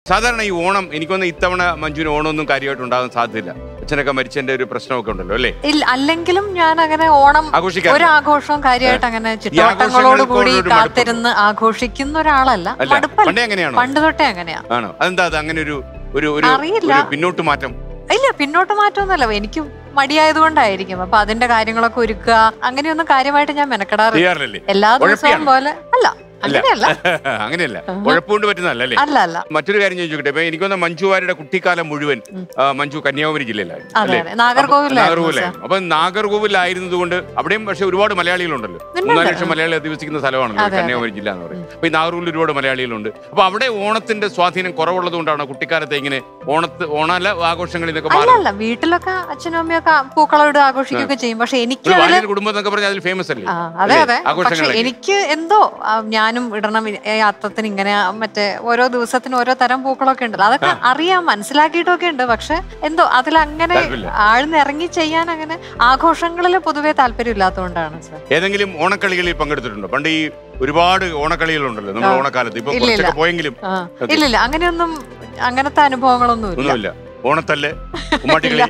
സാധാരണ ഈ ഓണം എനിക്കൊന്ന് ഇത്തവണ മഞ്ജുവിന് ഓണമൊന്നും കാര്യമായിട്ട് ഉണ്ടാകാൻ സാധ്യതയില്ല അച്ഛനൊക്കെ മരിച്ചതിന്റെ ഒരു പ്രശ്നമൊക്കെ ഉണ്ടല്ലോ അല്ലേ ഇല്ല അല്ലെങ്കിലും ഞാൻ അങ്ങനെ ഓണം ആഘോഷിക്കാറില്ല. ഒരു ആഘോഷവും കാര്യമായിട്ട് അങ്ങനെ ചിട്ടവട്ടങ്ങളോട് കൂടി ഒരു മടുപ്പ്. കാത്തിരുന്ന് ആഘോഷിക്കുന്ന ഒരാളല്ല അല്ല മടുപ്പല്ല പണ്ടേ അങ്ങനെയാണോ പണ്ട് തൊട്ടേ അങ്ങനെയാ ആണോ അതെന്താ അത് അങ്ങനെ ഒരു ഒരു ഒരു അറിയില്ല. ഒരു പിന്നോട്ട് മാറ്റം ഇല്ല പിന്നോട്ട് മാറ്റമൊന്നുമല്ല എനിക്ക് മടിയായതുകൊണ്ടായിരിക്കും അപ്പൊ അതിന്റെ കാര്യങ്ങളൊക്കെ ഒരുക്കുക അങ്ങനെയൊന്നും കാര്യമായിട്ട് ഞാൻ മെനക്കെടാറില്ല ചെയ്യാറില്ലല്ലേ എല്ലാ ദിവസവും ഉഴപ്പിയാണോ? പോലെ അല്ല അങ്ങനെയല്ല അങ്ങനെയല്ല ഉഴപ്പുകൊണ്ട് പറ്റുന്നതല്ല അല്ലേ അല്ല അല്ല മറ്റൊരു കാര്യം ചോദിച്ചോട്ടെ ഇപ്പൊ എനിക്കൊന്ന് മഞ്ജുവാരുടെ കുട്ടിക്കാലം മുഴുവൻ ആ, മഞ്ജു കന്യാകുമരി ജില്ലയിലായിരുന്നു അതെ അല്ലേ അതെ നാഗർകോവിലായിരുന്നു നാഗർകോവിലായിരുന്നു അപ്പൊ നാഗർകോവിലായിരുന്നത് കൊണ്ട് അവിടെയും പക്ഷെ ഒരുപാട് മലയാളികളുണ്ടല്ലോ മൂന്നാല് ലക്ഷം മലയാളി അധിവസിക്കുന്ന സ്ഥലമാണല്ലോ അതെ, അതെ. കന്യാകുമരി ജില്ല എന്ന് പറയുന്നത് അപ്പൊ ഈ നാഗർകോവിൽ ഒരുപാട് മലയാളികളുണ്ട് അപ്പൊ അവിടെ ഓണത്തിന്റെ സ്വാധീനം കുറവുള്ളത് കൊണ്ടാണ് കുട്ടിക്കാലത്തെ ഇങ്ങനെ ഓണത്ത് ഓണാല ആഘോഷങ്ങളിൽ നിന്നൊക്കെ അല്ല മാറി അല്ല വീട്ടിലൊക്കെ അച്ഛനും അമ്മയൊക്കെ പൂക്കളോട് ആഘോഷിക്കുകയൊക്കെ ചെയ്യും പക്ഷെ എനിക്ക് ഒരു അതില് വാലിയർ കുടുംബം എന്നൊക്കെ പറഞ്ഞാൽ അതിൽ ഫേമസ് അല്ലേ ആ, അതെ അല്ലേ? അതെ പക്ഷെ ആഘോഷങ്ങളൊക്കെ. എനിക്ക് എന്തോ ആ, ഞാനും ഇടണം ഈ അത്തത്തിന് ഇങ്ങനെ ആ, മറ്റേ ഓരോ ദിവസത്തിന് ഓരോ തരം പൂക്കളൊക്കെ ഉണ്ടല്ലോ അതൊക്കെ അറിയാം മനസ്സിലാക്കിയിട്ടൊക്കെ ഉണ്ട് പക്ഷെ എന്തോ അതിലങ്ങനെ താല്പര്യമില്ല. ആഴ്ന്നിറങ്ങി ചെയ്യാൻ അങ്ങനെ ആഘോഷങ്ങളിൽ പൊതുവെ താല്പര്യം ഇല്ലാത്തതുകൊണ്ടാണ് സർ ഏതെങ്കിലും ഓണക്കളികളിൽ പങ്കെടുത്തിട്ടുണ്ടോ പണ്ട് ഈ ഒരുപാട് ഓണക്കളികളുണ്ടല്ലോ നമ്മൾ ഓണക്കാലത്ത് ഇപ്പൊ ഇല്ല, ഇല്ല. കുറച്ചൊക്കെ പോയെങ്കിലും ആ ഇല്ലില്ല അങ്ങനെയൊന്നും അങ്ങനത്തെ അനുഭവങ്ങളൊന്നും ഇല്ല ഒന്നുമില്ല ഓണത്തല്ല് ഉമ്മാട്ടികളി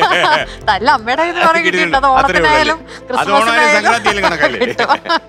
തല്ല അമ്മയുടെ കയ്യിൽ നിന്ന് കുറെ അത് കിട്ടിയിട്ടുണ്ട് അത് കിട്ടിയിട്ടുണ്ട്. അത്രേ ഓണത്തിനായാലും അത് ഓണമായാലും ക്രിസ്മസിനായാലും സംക്രാന്തിയിലും കണക്കല്ലേ കിട്ടും.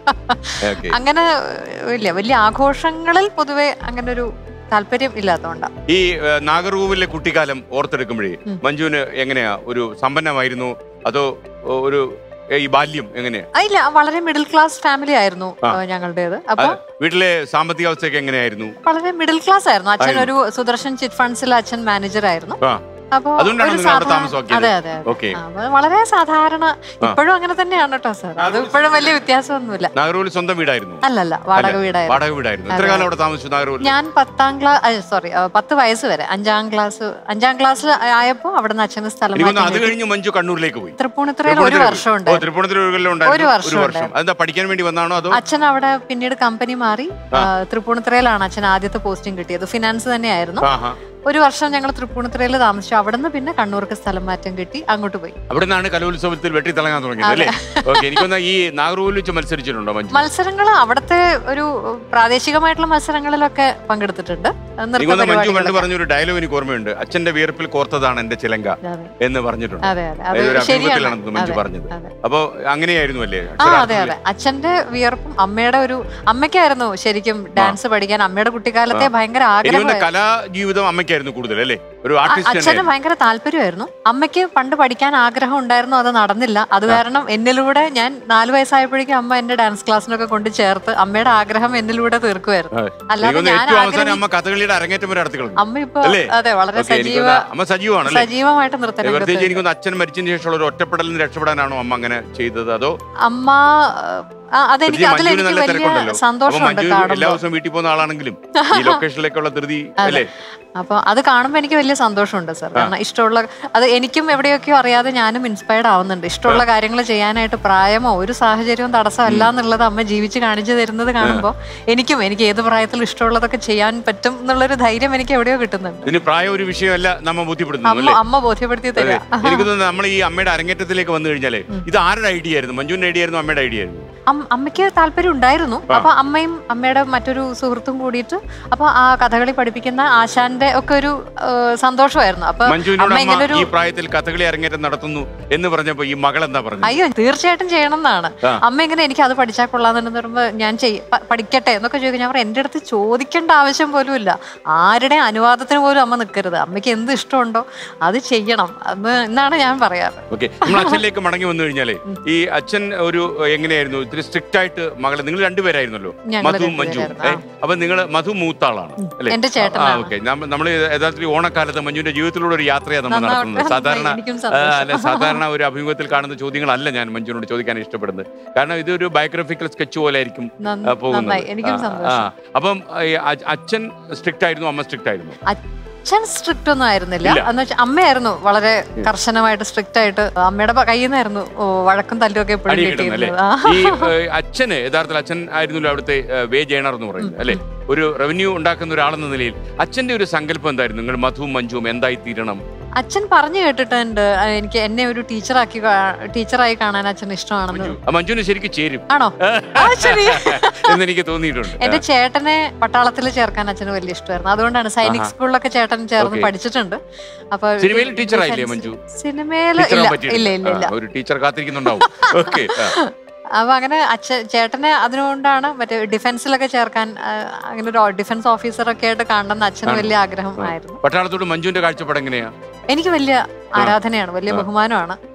ഓക്കെ അങ്ങനെ ഇല്ല വലിയ ആഘോഷങ്ങളിൽ പൊതുവെ അങ്ങനെ ഒരു താല്പര്യം ഇല്ലാത്തതുകൊണ്ടാ ഈ ഏഹ്, നാഗർകോവിലെ കുട്ടിക്കാലം ഓർത്തെടുക്കുമ്പോഴേ ഉം. മഞ്ജുവിന് എങ്ങനെയാ ഒരു സമ്പന്നമായിരുന്നു അതോ ഒ- ഒരു ഏഹ്, ഈ ബാല്യം എങ്ങനെയാ ആ, ഇല്ല വളരെ മിഡിൽ ക്ലാസ് ഫാമിലി ആയിരുന്നു ആ. ആ, ഞങ്ങളുടേത് അപ്പൊ അത് വീട്ടിലെ സാമ്പത്തിക അവസ്ഥയൊക്കെ എങ്ങനെയായിരുന്നു വളരെ മിഡിൽ ക്ലാസ് ആയിരുന്നു അച്ഛൻ ആയിരുന്നു. ഒരു സുദർശൻ ചിറ്റ് ഫണ്ട്സിൽ അച്ഛൻ മാനേജർ ആയിരുന്നു ആ അപ്പൊ അതുകൊണ്ടാണ് ഒരു നിങ്ങൾ അവിടെ സാധാ- താമസമാക്കിയത്? അതെ അതെ അതെ. ഓക്കെ ആ, അപ്പൊ വളരെ സാധാരണ ഇപ്പോഴും അങ്ങനെ തന്നെയാണ് കേട്ടോ സാർ അത് ഇപ്പോഴും വലിയ വ്യത്യാസമൊന്നുമില്ല നാഗർകോവിൽ സ്വന്തം വീടായിരുന്നു അല്ലല്ല വാടക വീടായിരുന്നു വാടക വീടായിരുന്നു എത്ര കാലം അവിടെ താമസിച്ചു നാഗർകോവിൽ ഞാൻ പത്താം ക്ലാസ് സോറി പത്ത് വയസ്സ് വരെ അഞ്ചാം ക്ലാസ് അഞ്ചാം ക്ലാസ്സിൽ ആയപ്പോ അവിടെ നിന്ന് അച്ഛന് സ്ഥലം എനിക്കൊന്ന് മാറ്റി അത് കിട്ടി. കഴിഞ്ഞ് മഞ്ജു കണ്ണൂരിലേക്ക് പോയി തൃപ്പൂണിത്തുറയിൽ ഒരു വർഷം ഓ ഉണ്ടായിരുന്നു തൃപ്പൂണിത്തുറ ഒരു കൊല്ലം ഉണ്ടായിരുന്നു ഒരു വർഷം ഒരു വർഷം അതെന്താ പഠിക്കാൻ വേണ്ടി വന്നാണോ അതോ അച്ഛൻ അവിടെ പിന്നീട് കമ്പനി മാറി ആ, തൃപ്പൂണിത്തുറയിലാണ് അച്ഛൻ ആദ്യത്തെ പോസ്റ്റിംഗ് കിട്ടിയത് ഫിനാൻസ് തന്നെയായിരുന്നു ആഹാ ഒരു വർഷം ഞങ്ങൾ തൃപ്പൂണിത്തുറയിൽ താമസിച്ചു അവിടെ നിന്ന് പിന്നെ കണ്ണൂർക്ക് സ്ഥലം മാറ്റം കിട്ടി അങ്ങോട്ട് പോയി അവിടെ നിന്നാണ് കലോത്സവത്തിൽ വെട്ടിത്തിളങ്ങാൻ തുടങ്ങിയത് അല്ലേ ഓക്കെ എനിക്കൊന്ന് ഈ നാഗർകോവിൽ വെച്ച് മത്സരിച്ചിട്ടുണ്ടോ മഞ്ജു മത്സരങ്ങൾ അവിടുത്തെ ഒരു പ്രാദേശികമായിട്ടുള്ള മത്സരങ്ങളിലൊക്കെ പങ്കെടുത്തിട്ടുണ്ട് നൃത്ത എനിക്കൊന്ന് മഞ്ജു പണ്ട് പരിപാടികളൊക്കെ. പറഞ്ഞൊരു ഡയലോഗ് എനിക്ക് ഓർമ്മയുണ്ട് അച്ഛന്റെ വിയർപ്പിൽ കോർത്തതാണ് എന്റെ ചിലങ്ക അതെ എന്ന് പറഞ്ഞിട്ടുണ്ട് അതെ അതെ അത് ഒരു ശരിയാണ് അഭിമുഖത്തിലാണ് മഞ്ജു അതെ, പറഞ്ഞത് അതെ. അപ്പൊ അങ്ങനെയായിരുന്നു അല്ലേ ആ അതെ അതെ അച്ഛന്റെ വിയർപ്പും അമ്മയുടെ ഒരു അമ്മയ്ക്കായിരുന്നു ശരിക്കും ഡാൻസ് പഠിക്കാൻ അമ്മയുടെ കുട്ടിക്കാലത്തെ ഭയങ്കര എനിക്കൊന്ന് ആഗ്രഹം കലാ ജീവിതം അമ്മയ്ക്കായിരുന്നു കൂടുതൽ അല്ലേ ഒരു അ- ആർട്ടിസ്റ്റ് അച്ഛന് ഭയങ്കര താല്പര്യമായിരുന്നു അമ്മയ്ക്ക് പണ്ട് പഠിക്കാൻ ആഗ്രഹം ഉണ്ടായിരുന്നു അത് നടന്നില്ല അത് കാരണം എന്നിലൂടെ ഞാൻ നാല് വയസ്സായപ്പോഴേക്കും അമ്മ എന്നെ ഡാൻസ് ക്ലാസ്സിനൊക്കെ കൊണ്ട് ചേർത്ത് അമ്മയുടെ ആഗ്രഹം എന്നിലൂടെ തീർക്കുമായിരുന്നു അല്ലാതെ എനിക്കൊന്ന് ഞാൻ ഏറ്റവും അവസാനം ആഗ്രഹി അമ്മ കഥകളിയുടെ അരങ്ങേറ്റം വരെ നടത്തി കളഞ്ഞു അമ്മ ഇപ്പൊ അല്ലേ? അതെ വളരെ ഓക്കേ, സജീവ എനിക്കൊന്ന് അമ്മ സജീവമാണല്ലേ സജീവമായിട്ട് നൃത്തം പ്രത്യേകിച്ച് രംഗത്ത് എനിക്കൊന്ന് അച്ഛൻ മരിച്ചതിന് ശേഷമുള്ള ഒരു ഒറ്റപ്പെടലിന് രക്ഷപ്പെടാനാണോ അമ്മ അങ്ങനെ ചെയ്തത് അതോ അമ്മ ആ, അതെനിക്ക് പ്രത്യേകിച്ച് അതിലെനിക്ക് മഞ്ജുവിന് നല്ല വലിയ തിരക്കുണ്ടല്ലോ അപ്പൊ സന്തോഷമുണ്ട് മഞ്ജു എല്ലാ കാണുമ്പോൾ ദിവസവും വീട്ടിൽ പോകുന്ന ആളാണെങ്കിലും ഈ ലൊക്കേഷനിലേക്കുള്ള ധൃതി അല്ലേ അപ്പൊ അത് കാണുമ്പോൾ എനിക്ക് വലിയ സന്തോഷമുണ്ട് സാർ കാരണം ഇഷ്ടമുള്ള അത് എനിക്കും എവിടെയൊക്കെയോ അറിയാതെ ഞാനും ഇൻസ്പയർഡ് ആവുന്നുണ്ട് ഇഷ്ടമുള്ള കാര്യങ്ങൾ ചെയ്യാനായിട്ട് പ്രായമോ ഒരു സാഹചര്യവും തടസ്സമല്ല എന്നുള്ളത് അമ്മ ജീവിച്ച് കാണിച്ചു തരുന്നത് കാണുമ്പോൾ എനിക്കും എനിക്ക് ഏത് പ്രായത്തിൽ ഇഷ്ടമുള്ളതൊക്കെ ചെയ്യാൻ പറ്റും എന്നുള്ളൊരു ധൈര്യം എനിക്ക് എവിടെയോ കിട്ടുന്നുണ്ട് ഇതിന് പ്രായം ഒരു വിഷയമല്ല നമ്മ ബോധ്യപ്പെടുന്നു അമ്മ അല്ലേ അമ്മ ബോധ്യപ്പെടുത്തി അതെ തരാ എനിക്ക് തോന്നുന്നു നമ്മൾ ഈ അമ്മയുടെ അരങ്ങേറ്റത്തിലേക്ക് വന്നു കഴിഞ്ഞാലേ ഇത് ആരുടെ ഐഡിയ ആയിരുന്നു മഞ്ജുവിന്റെ ഐഡിയ ആയിരുന്നു അമ്മയുടെ ഐഡിയ ആയിരുന്നു അം- അമ്മയ്ക്ക് താല്പര്യം ഉണ്ടായിരുന്നു അപ്പൊ അമ്മയും അമ്മയുടെ മറ്റൊരു സുഹൃത്തും കൂടിയിട്ട് അപ്പൊ ആ കഥകളി പഠിപ്പിക്കുന്ന ആശാന്റെ ഒക്കെ ഒരു ആ, സന്തോഷമായിരുന്നു അപ്പൊ മഞ്ജുവിനോട് അമ്മ അമ്മ ഇങ്ങനൊരു ഈ പ്രായത്തിൽ കഥകളി അരങ്ങേറ്റം നടത്തുന്നു എന്ന് പറഞ്ഞപ്പോ ഈ മകൾ എന്താ പറഞ്ഞത് അയ്യോ തീർച്ചയായിട്ടും ചെയ്യണം എന്നാണ് ആ. അമ്മ ഇങ്ങനെ എനിക്ക് അത് പഠിച്ചാൽ കൊള്ളാന്ന് പറയുമ്പോ ഞാൻ ചെയ്യ പ- പഠിക്കട്ടെ എന്നൊക്കെ ചോദിക്കും ഞാൻ പറയും എന്റെ അടുത്ത് ചോദിക്കേണ്ട ആവശ്യം പോലും ഇല്ല ആരുടെ അനുവാദത്തിന് പോലും അമ്മ നിൽക്കരുത് അമ്മയ്ക്ക് എന്ത് ഇഷ്ടമുണ്ടോ അത് ചെയ്യണം എന്ന് എന്നാണ് ഞാൻ പറയാറ് ഓക്കെ നമ്മൾ അച്ഛനിലേക്ക് മടങ്ങി വന്നു കഴിഞ്ഞാലേ ഈ അച്ഛൻ ഒരു എങ്ങനെയായിരുന്നു ഇത്തിരി സ്ട്രിക്റ്റ് ആയിട്ട് മകളെ നിങ്ങൾ രണ്ടുപേരായിരുന്നല്ലോ ഞങ്ങള് മധു മഞ്ജു രണ്ടുപേരായിരുന്നു. ഏ? അപ്പൊ നിങ്ങൾ മധു മൂത്താളാണ് അല്ലേ എന്റെ ആ ചേട്ടനാണ്. ഓക്കെ നമ്മൾ യഥാർത്ഥത്തിൽ ഓണക്കാലത്ത് മഞ്ജുവിന്റെ ജീവിതത്തിലൂടെ ഒരു യാത്രയാണ് നമ്മൾ നന്നാവട്ടെ. നടത്തുന്നത് സാധാരണ എനിക്കും ആ, സന്തോഷം. അല്ല സാധാരണ ഒരു അഭിമുഖത്തിൽ കാണുന്ന ചോദ്യങ്ങളല്ല ഞാൻ മഞ്ജുവിനോട് ചോദിക്കാൻ ഇഷ്ടപ്പെടുന്നത് കാരണം ഇതൊരു ബയോഗ്രഫിക്കൽ സ്കെച്ച് പോലെ ആയിരിക്കും നന്ന- ആ, പോകുന്നത് നന്നായി. എനിക്കും ആ, ആ. സന്തോഷം. അപ്പം ഈ അ- അച്ഛൻ സ്ട്രിക്റ്റ് ആയിരുന്നു അമ്മ സ്ട്രിക്റ്റ് ആയിരുന്നു അച്ഛൻ സ്ട്രിക്റ്റ് ഒന്നും ആയിരുന്നില്ല ഇല്ല. എന്ന് വെച്ചാൽ അമ്മയായിരുന്നു വളരെ കർശനമായിട്ട് സ്ട്രിക്റ്റ് ആയിട്ട് അമ്മയുടെ കയ്യിൽ നിന്നായിരുന്നു ഓ, വഴക്കും തല്ലും ഒക്കെ എപ്പോഴും അടി കിട്ടുന്നത് അല്ലേ കിട്ടിയിരുന്നത് ആ. ഈ ഏ, അച്ഛന് യഥാർത്ഥത്തിൽ അച്ഛൻ ആയിരുന്നല്ലോ അവിടുത്തെ ഏ, വേ ജേണർ എന്ന് പറയുന്നത് അല്ലേ ഒരു റവന്യൂ ഉണ്ടാക്കുന്ന ഒരാളെന്ന നിലയിൽ അച്ഛന്റെ ഒരു സങ്കല്പം എന്തായിരുന്നു നിങ്ങൾ മധുവും മഞ്ജുവും എന്തായി തീരണം അച്ഛൻ പറഞ്ഞു കേട്ടിട്ടുണ്ട് ആ, എനിക്ക് എന്നെ ഒരു ടീച്ചറാക്കി കാ- ടീച്ചറായി കാണാൻ അച്ഛൻ ഇഷ്ടമാണെന്ന് ആ മഞ്ജുവിന് ശരിക്കും ചേരും ആണോ ആ, ശരി എന്നെനിക്ക് തോന്നിയിട്ടുണ്ട് എന്റെ ചേട്ടനെ പട്ടാളത്തിൽ ചേർക്കാൻ അച്ഛന് വലിയ ഇഷ്ടമായിരുന്നു അതുകൊണ്ടാണ് സൈനിക് സ്കൂളിലൊക്കെ ചേട്ടൻ ചേർന്ന് Okay. പഠിച്ചിട്ടുണ്ട് അപ്പൊ സിനിമയിൽ ടീച്ചറായില്ലേ മഞ്ജു സിനിമയിൽ ടീച്ചറാൻ ഇല്ല പറ്റിയിട്ടില്ല. ഇല്ല ഇല്ല ഇല്ല ആ, ഒരു ടീച്ചർ കാത്തിരിക്കുന്നുണ്ടാവും ഓക്കെ അപ്പൊ അങ്ങനെ അച്ഛൻ ചേട്ടനെ അതിനുകൊണ്ടാണ് മറ്റേ ഡിഫൻസിലൊക്കെ ചേർക്കാൻ ആ, അങ്ങനെ ഒരു ഡിഫൻസ് ഓഫീസറൊക്കെ ആയിട്ട് കാണണമെന്ന് അച്ഛന് ആണ്. വലിയ ആഗ്രഹമായിരുന്നു പട്ടാളത്തോട് മഞ്ജുവിന്റെ കാഴ്ചപ്പാട് എങ്ങനെയാ എനിക്ക് വലിയ ആരാധനയാണ് വലിയ ബഹുമാനമാണ്